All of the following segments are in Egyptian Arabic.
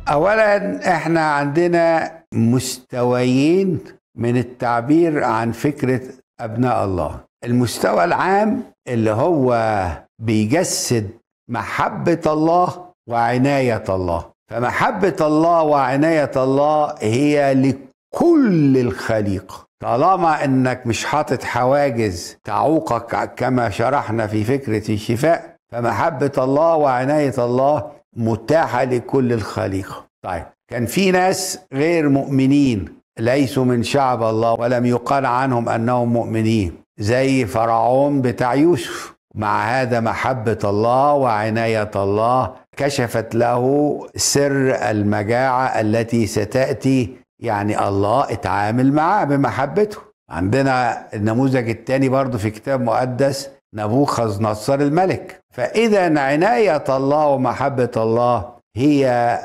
اولا احنا عندنا مستويين من التعبير عن فكره ابناء الله المستوى العام اللي هو بيجسد محبه الله وعنايه الله فمحبه الله وعنايه الله هي لكل الخليقه طالما انك مش حاطط حواجز تعوقك كما شرحنا في فكره الشفاء فمحبه الله وعنايه الله متاحه لكل الخليقه طيب كان في ناس غير مؤمنين ليسوا من شعب الله ولم يقال عنهم انهم مؤمنين زي فرعون بتاع يوسف مع هذا محبه الله وعنايه الله كشفت له سر المجاعه التي ستاتي يعني الله اتعامل معاه بمحبته عندنا النموذج الثاني برضه في كتاب مقدس نبوخذ نصر الملك فاذا عنايه الله ومحبه الله هي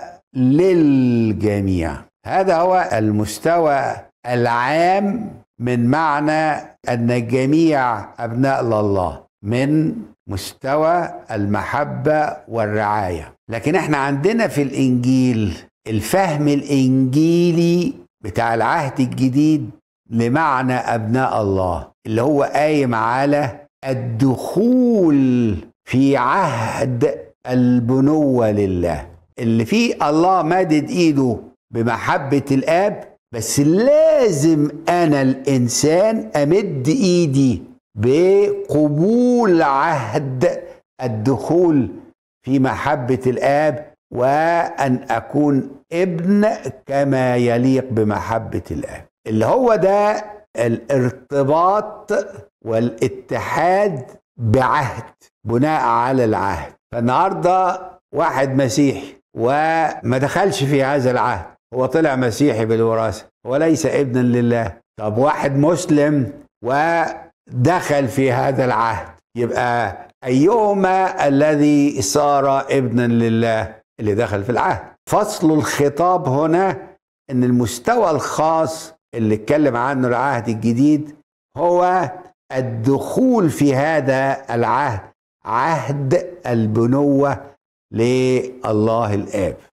للجميع هذا هو المستوى العام من معنى ان جميع ابناء الله من مستوى المحبه والرعايه لكن احنا عندنا في الانجيل الفهم الانجيلي بتاع العهد الجديد لمعنى ابناء الله اللي هو قايم على الدخول في عهد البنوه لله اللي فيه الله مادد ايده بمحبه الاب بس لازم انا الانسان امد ايدي بقبول عهد الدخول في محبه الاب وان اكون ابن كما يليق بمحبه الاب اللي هو ده الارتباط والاتحاد بعهد بناء على العهد فالنهارده واحد مسيحي وما دخلش في هذا العهد هو طلع مسيحي بالوراثه وليس ابنا لله طب واحد مسلم ودخل في هذا العهد يبقى ايهما الذي صار ابنا لله اللي دخل في العهد فصل الخطاب هنا ان المستوى الخاص اللي اتكلم عنه العهد الجديد هو الدخول في هذا العهد عهد البنوه لله الاب